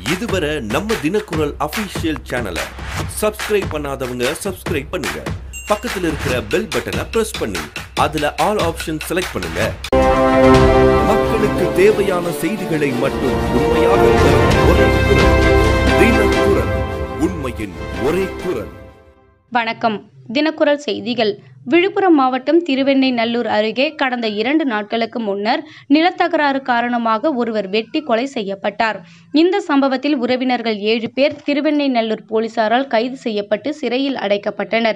இதுவரை நம்ம தினக்குரல் அபிஷியல் சேனலை சப்ஸ்கிரைப் பண்ணாதவங்க சப்ஸ்கிரைப் பண்ணுங்க பக்கத்துல இருக்கிற பெல் பட்டனை பிரஸ் பண்ணி அதுல ஆல் ஆப்ஷன் செலக்ட் பண்ணுங்க மக்களுக்கு தேவையான செய்திகளை மட்டும் உண்மையாக தரும் ஒரே குரல் தினக்குரல் உண்மையின் ஒரே குரல் வணக்கம் தினக்குரல் செய்திகள் விழுப்புரம் மாவட்டம் திருவெண்ணெய்நல்லூர் அருகே கடந்த இரண்டு நாட்களுக்கு முன்னர் நிலத்தகராறு காரணமாக ஒருவர் வெட்டி கொலை செய்யப்பட்டார் இந்த சம்பவத்தில் உறவினர்கள் ஏழு பேர் திருவெண்ணெய்நல்லூர் போலீசாரால் கைது செய்யப்பட்டு சிறையில் அடைக்கப்பட்டனர்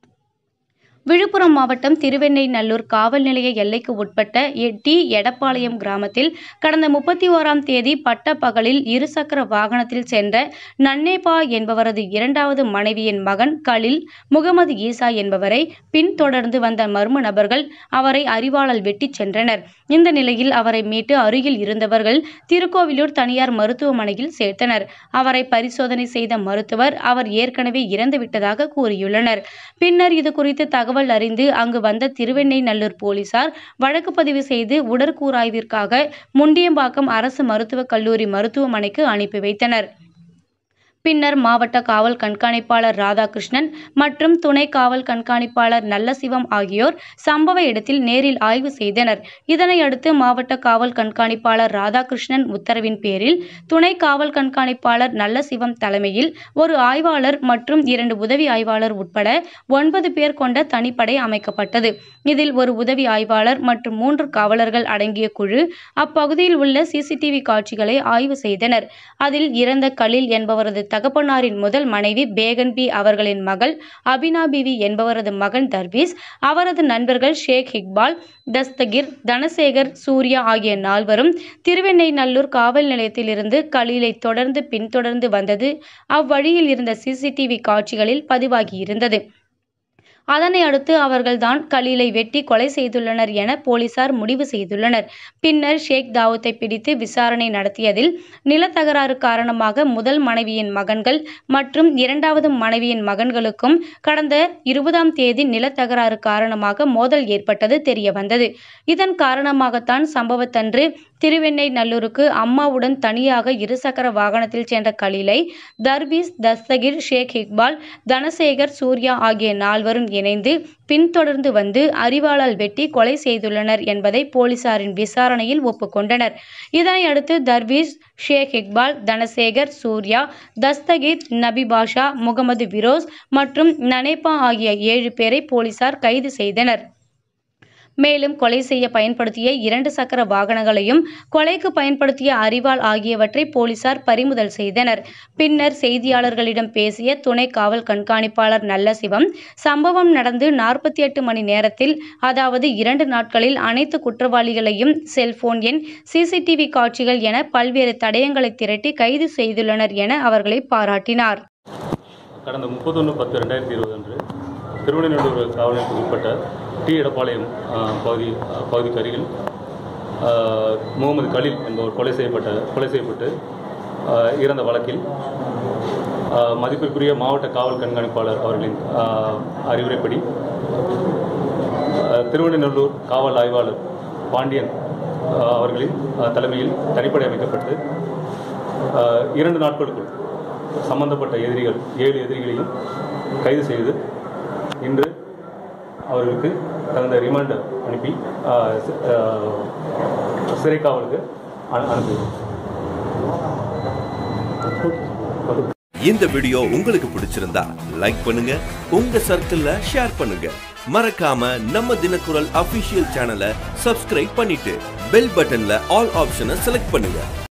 விழுப்புரம் மாவட்டம் திருவெண்ணெய்நல்லூர் காவல் நிலைய எல்லைக்கு உட்பட்ட எ- டி எடப்பாளையம் கிராமத்தில் கடந்த முப்பத்தி ஓராம் தேதி பட்ட பகலில் இருசக்கர வாகனத்தில் சென்ற நன்னேபா என்பவரது இரண்டாவது மனைவியின் மகன் கலில் முகமது ஈசா என்பவரை பின்தொடர்ந்து வந்த மர்ம நபர்கள் அவரை அரிவாளால் வெட்டிச் சென்றனர் இந்த நிலையில் அவரை மீட்டு அருகில் இருந்தவர்கள் திருக்கோவிலூர் தனியார் மருத்துவமனையில் சேர்த்தனர் அவரை பரிசோதனை செய்த மருத்துவர் அவர் ஏற்கனவே இறந்துவிட்டதாக கூறியுள்ளனர் பின்னர் இது குறித்து தகவல் அறிந்து அங்கு வந்த திருவெண்ணெய்நல்லூர் போலீசார் வழக்கு பதிவு செய்து உடற்கூறாய்விற்காக முண்டியம்பாக்கம் அரசு மருத்துவக் கல்லூரி மருத்துவமனைக்கு அனுப்பி வைத்தனர் பின்னர் மாவட்ட காவல் கண்காணிப்பாளர் ராதாகிருஷ்ணன் மற்றும் துணை காவல் கண்காணிப்பாளர் நல்லசிவம் ஆகியோர் சம்பவ இடத்தில் நேரில் ஆய்வு செய்தனர் இதனை அடுத்து மாவட்ட காவல் கண்காணிப்பாளர் ராதாகிருஷ்ணன் உத்தரவின் பேரில் துணை காவல் கண்காணிப்பாளர் நல்லசிவம் தலைமையில் ஒரு ஆய்வாளர் மற்றும் இரண்டு உதவி ஆய்வாளர் உட்பட ஒன்பது பேர் கொண்ட தனிப்படை அமைக்கப்பட்டது இதில் ஒரு உதவி ஆய்வாளர் மற்றும் மூன்று காவலர்கள் அடங்கிய குழு அப்பகுதியில் உள்ள சிசிடிவி காட்சிகளை ஆய்வு செய்தனர் அதில் இறந்த கலில் என்பவரது தகப்பனாரின் முதல் மனைவி பேகன் பி அவர்களின் மகள் அபினா பிவி என்பவரது மகன் தர்பீஸ் அவரது நண்பர்கள் ஷேக் இக்பால் தஸ்தகிர் தனசேகர் சூர்யா ஆகிய நால்வரும் திருவெண்ணெய்நல்லூர் காவல் நிலையத்திலிருந்து கலீலை தொடர்ந்து பின்தொடர்ந்து வந்தது அவ்வழியில் இருந்த சிசிடிவி காட்சிகளில் பதிவாகியிருந்தது அதனை அடுத்து அவர்கள்தான் கலீலை வெட்டி கொலை செய்துள்ளனர் என போலீசார் முடிவு செய்துள்ளனர் பின்னர் ஷேக் தாவூத்தை பிடித்து விசாரணை நடத்தியதில் நிலத்தகராறு காரணமாக முதல் மனைவியின் மகன்கள் மற்றும் இரண்டாவது மனைவியின் மகன்களுக்கும் கடந்த இருபதாம் தேதி நிலத்தகராறு காரணமாக மோதல் ஏற்பட்டது தெரிய வந்தது இதன் காரணமாகத்தான் சம்பவத்தன்று திருவெண்ணெய்நல்லூருக்கு அம்மாவுடன் தனியாக இருசக்கர வாகனத்தில் சென்ற கலீலை தர்பீஸ் தஸ்தகிர் ஷேக் இக்பால் தனசேகர் சூர்யா ஆகிய நால்வரும் இணைந்து பின்தொடர்ந்து வந்து அரிவாளால் வெட்டி கொலை செய்துள்ளனர் என்பதை போலீசாரின் விசாரணையில் ஒப்புக்கொண்டனர் இதனை அடுத்து தர்பீஸ் ஷேக் இக்பால் தனசேகர் சூர்யா தஸ்தகிர் நபி பாஷா முகமது விரோஸ் மற்றும் நனேபா ஆகிய ஏழு பேரை போலீசார் கைது செய்தனர் மேலும் கொலை செய்ய பயன்படுத்திய இரண்டு சக்கர வாகனங்களையும் கொலைக்கு பயன்படுத்திய அரிவாள் ஆகியவற்றை போலீசார் பறிமுதல் செய்தனர் பின்னர் செய்தியாளர்களிடம் பேசிய துணை காவல் கண்காணிப்பாளர் நல்லசிவம் சம்பவம் நடந்து நாற்பத்தி எட்டு மணி நேரத்தில் அதாவது இரண்டு நாட்களில் அனைத்து குற்றவாளிகளையும் செல்போன் எண் சிசிடிவி காட்சிகள் என பல்வேறு தடயங்களை திரட்டி கைது செய்துள்ளனர் என அவர்களை பாராட்டினார் கடந்த முப்பத்தொன்று பத்து ரெண்டாயிரத்தி இருபது அன்று திருவண்ணூர் காவல் நிலையத்துக்கு உட்பட்ட டி எடப்பாளையம் ஆ, பகுதி ஆ, பகுதிக்கு அருகில் ஆ, முகமது கலீல் என்பவர் கொலை செய்யப்பட்ட கொலை செய்யப்பட்டு ஆ, இறந்த வழக்கில் ஆ, மதிப்பிற்குரிய மாவட்ட காவல் கண்காணிப்பாளர் அவர்களின் ஆ, அறிவுரைப்படி ஆ, திருவண்ணூர் காவல் ஆய்வாளர் பாண்டியன் ஆ, அவர்களின் ஆ, தலைமையில் தனிப்படை அமைக்கப்பட்டு ஆஹ் இரண்டு நாட்களுக்குள் சம்பந்தப்பட்ட எதிரிகள் ஏழு எதிரிகளையும் கைது செய்து இன்று அவர்களுக்கு தகுந்த ரிமாண்ட் அனுப்பி ஆஹ் சி- ஆஹ் சிறை காவலுக்கு அனு- அனுப்பிடுவோம் இந்த வீடியோ உங்களுக்கு பிடிச்சிருந்தா லைக் பண்ணுங்க உங்க சர்க்கிள்ல ஷேர் பண்ணுங்க மறக்காம நம்ம தினக்குரல் அபிஷியல் சேனலை சப்ஸ்கிரைப் பண்ணிட்டு பெல் பட்டன்ல ஆல் ஆப்ஷனை செலக்ட் பண்ணுங்க